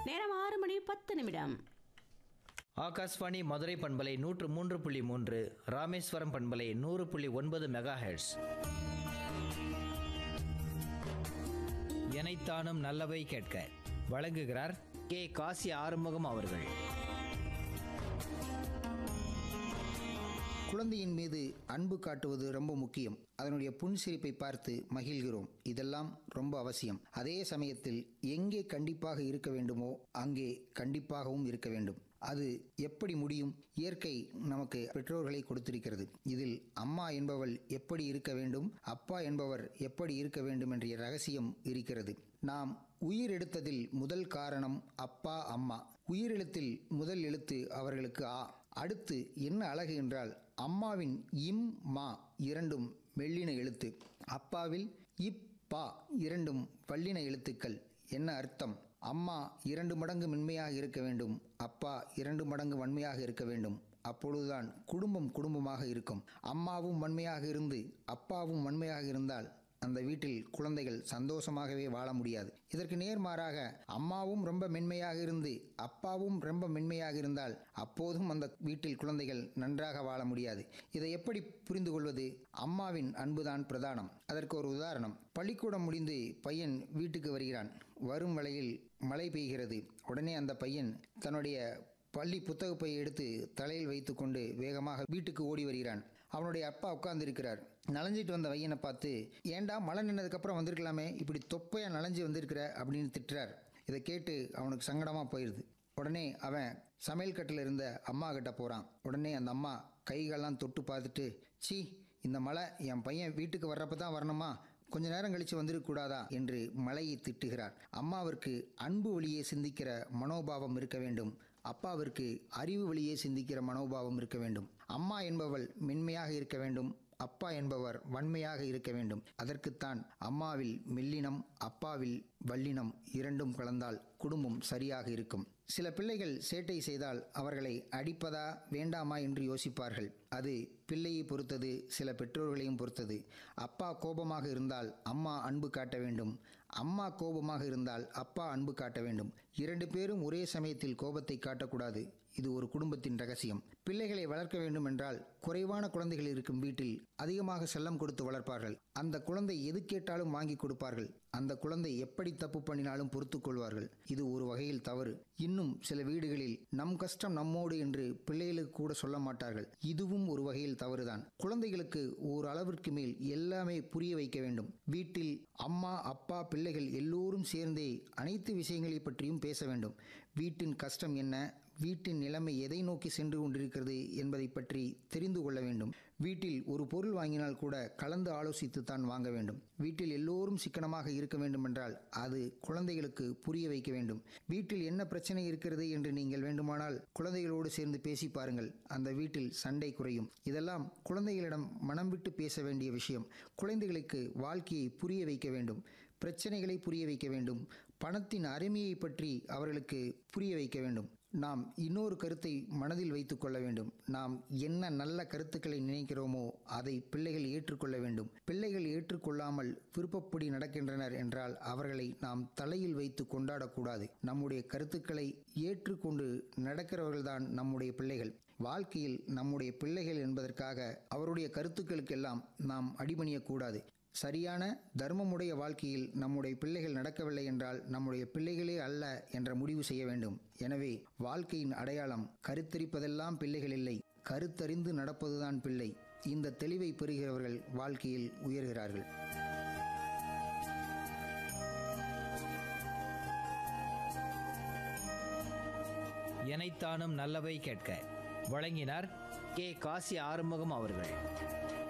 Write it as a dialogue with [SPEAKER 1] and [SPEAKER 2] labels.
[SPEAKER 1] நேரம் ஆறு மணி பத்து நிமிடம்
[SPEAKER 2] ஆகாஷ்வாணி மதுரை பண்பலை நூற்று மூன்று புள்ளி மூன்று ராமேஸ்வரம் பண்பலை நூறு புள்ளி ஒன்பது மெகா ஹெர்ட்ஸ் எனைத்தானும் நல்லவை கேட்க வழங்குகிறார் கே காசி ஆறுமுகம் அவர்கள்
[SPEAKER 3] குழந்தையின் மீது அன்பு காட்டுவது ரொம்ப முக்கியம் அதனுடைய புன்சிரிப்பை பார்த்து மகிழ்கிறோம் இதெல்லாம் ரொம்ப அவசியம் அதே சமயத்தில் எங்கே கண்டிப்பாக இருக்க வேண்டுமோ அங்கே கண்டிப்பாகவும் இருக்க வேண்டும் அது எப்படி முடியும் இயற்கை நமக்கு பெற்றோர்களை கொடுத்திருக்கிறது இதில் அம்மா என்பவள் எப்படி இருக்க வேண்டும் அப்பா என்பவர் எப்படி இருக்க வேண்டும் என்ற ரகசியம் இருக்கிறது நாம் உயிர் எடுத்ததில் முதல் காரணம் அப்பா அம்மா உயிரெழுத்தில் முதல் எழுத்து அவர்களுக்கு ஆ அடுத்து என்ன அழகு என்றால் அம்மாவின் இம் மா இரண்டும் மெல்லின எழுத்து அப்பாவில் இப் பா இரண்டும் வல்லின எழுத்துக்கள் என்ன அர்த்தம் அம்மா இரண்டு மடங்கு மென்மையாக இருக்க வேண்டும் அப்பா இரண்டு மடங்கு வன்மையாக இருக்க வேண்டும் அப்பொழுதுதான் குடும்பம் குடும்பமாக இருக்கும் அம்மாவும் வன்மையாக இருந்து அப்பாவும் வன்மையாக இருந்தால் அந்த வீட்டில் குழந்தைகள் சந்தோஷமாகவே வாழ முடியாது இதற்கு நேர்மாறாக அம்மாவும் ரொம்ப மென்மையாக இருந்து அப்பாவும் ரொம்ப மென்மையாக இருந்தால் அப்போதும் அந்த வீட்டில் குழந்தைகள் நன்றாக வாழ முடியாது இதை எப்படி புரிந்து கொள்வது அம்மாவின் அன்புதான் பிரதானம் அதற்கு ஒரு உதாரணம் பள்ளிக்கூடம் முடிந்து பையன் வீட்டுக்கு வருகிறான் வரும் வேளையில் மழை பெய்கிறது உடனே அந்த பையன் தன்னுடைய பள்ளி புத்தகப்பை எடுத்து தலையில் வைத்துக்கொண்டு வேகமாக வீட்டுக்கு ஓடி வருகிறான் அவனுடைய அப்பா உட்கார்ந்திருக்கிறார் நனைஞ்சிட்டு வந்த பையனை பார்த்து ஏன்டா மழை நின்னதுக்கப்புறம் வந்திருக்கலாமே இப்படி தொப்பையா நனைஞ்சு வந்திருக்கிற அப்படின்னு திட்டுறார் இதை கேட்டு அவனுக்கு சங்கடமாக போயிடுது உடனே அவன் சமையல் கட்டில் இருந்த அம்மா கிட்ட போகிறான் உடனே அந்த அம்மா கைகளெல்லாம் தொட்டு பார்த்துட்டு சீ இந்த மழை என் பையன் வீட்டுக்கு வர்றப்ப தான் வரணுமா கொஞ்ச நேரம் கழிச்சு வந்துடக்கூடாதா என்று மலையை திட்டுகிறார் அம்மாவிற்கு அன்பு வழியே சிந்திக்கிற மனோபாவம் இருக்க வேண்டும் அப்பாவிற்கு அறிவு வழியே சிந்திக்கிற மனோபாவம் இருக்க வேண்டும் அம்மா என்பவள் மென்மையாக இருக்க வேண்டும் அப்பா என்பவர் வன்மையாக இருக்க வேண்டும் அதற்குத்தான் அம்மாவில் மெல்லினம் அப்பாவில் வல்லினம் இரண்டும் கலந்தால் குடும்பம் சரியாக இருக்கும் சில பிள்ளைகள் சேட்டை செய்தால் அவர்களை அடிப்பதா வேண்டாமா என்று யோசிப்பார்கள் அது பிள்ளையை பொறுத்தது சில பெற்றோர்களையும் பொறுத்தது அப்பா கோபமாக இருந்தால் அம்மா அன்பு காட்ட வேண்டும் அம்மா கோபமாக இருந்தால் அப்பா அன்பு காட்ட வேண்டும் இரண்டு பேரும் ஒரே சமயத்தில் கோபத்தை காட்டக்கூடாது இது ஒரு குடும்பத்தின் ரகசியம் பிள்ளைகளை வளர்க்க வேண்டும் என்றால் குறைவான குழந்தைகள் இருக்கும் வீட்டில் அதிகமாக செல்லம் கொடுத்து வளர்ப்பார்கள் அந்த குழந்தை எது கேட்டாலும் வாங்கி கொடுப்பார்கள் அந்த குழந்தை எப்படி தப்பு பண்ணினாலும் பொறுத்துக் கொள்வார்கள் இது ஒரு வகையில் தவறு இன்னும் சில வீடுகளில் நம் கஷ்டம் நம்மோடு என்று பிள்ளைகளுக்கு கூட சொல்ல மாட்டார்கள் இதுவும் ஒரு வகையில் தவறுதான் குழந்தைகளுக்கு ஒரு அளவிற்கு மேல் எல்லாமே புரிய வைக்க வேண்டும் வீட்டில் அம்மா அப்பா பிள்ளைகள் எல்லோரும் சேர்ந்தே அனைத்து விஷயங்களை பற்றியும் பேச வேண்டும் வீட்டின் கஷ்டம் என்ன வீட்டின் நிலைமை எதை நோக்கி சென்று கொண்டிருக்கிறது என்பதை பற்றி தெரிந்து கொள்ள வேண்டும் வீட்டில் ஒரு பொருள் வாங்கினால் கூட கலந்து ஆலோசித்து தான் வாங்க வேண்டும் வீட்டில் எல்லோரும் சிக்கனமாக இருக்க வேண்டும் என்றால் அது குழந்தைகளுக்கு புரிய வைக்க வேண்டும் வீட்டில் என்ன பிரச்சனை இருக்கிறது என்று நீங்கள் வேண்டுமானால் குழந்தைகளோடு சேர்ந்து பேசி பாருங்கள் அந்த வீட்டில் சண்டை குறையும் இதெல்லாம் குழந்தைகளிடம் மனம் விட்டு பேச வேண்டிய விஷயம் குழந்தைகளுக்கு வாழ்க்கையை புரிய வைக்க வேண்டும் பிரச்சனைகளை புரிய வைக்க வேண்டும் பணத்தின் அருமையை பற்றி அவர்களுக்கு புரிய வைக்க வேண்டும் நாம் இன்னொரு கருத்தை மனதில் வைத்துக் கொள்ள வேண்டும் நாம் என்ன நல்ல கருத்துக்களை நினைக்கிறோமோ அதை பிள்ளைகள் ஏற்றுக்கொள்ள வேண்டும் பிள்ளைகள் ஏற்றுக்கொள்ளாமல் விருப்பப்படி நடக்கின்றனர் என்றால் அவர்களை நாம் தலையில் வைத்து கொண்டாடக்கூடாது நம்முடைய கருத்துக்களை ஏற்றுக்கொண்டு நடக்கிறவர்கள்தான் நம்முடைய பிள்ளைகள் வாழ்க்கையில் நம்முடைய பிள்ளைகள் என்பதற்காக அவருடைய கருத்துக்களுக்கெல்லாம் நாம் அடிபணியக்கூடாது சரியான தர்மமுடைய வாழ்க்கையில் நம்முடைய பிள்ளைகள் நடக்கவில்லை என்றால் நம்முடைய பிள்ளைகளே அல்ல என்ற முடிவு செய்ய வேண்டும் எனவே வாழ்க்கையின் அடையாளம் கருத்தரிப்பதெல்லாம் பிள்ளைகள் இல்லை கருத்தறிந்து நடப்பதுதான் பிள்ளை இந்த தெளிவை பெறுகிறவர்கள் வாழ்க்கையில் உயர்கிறார்கள்
[SPEAKER 2] எனைத்தானும் நல்லவை கேட்க வழங்கினார் கே காசி ஆறுமுகம் அவர்கள்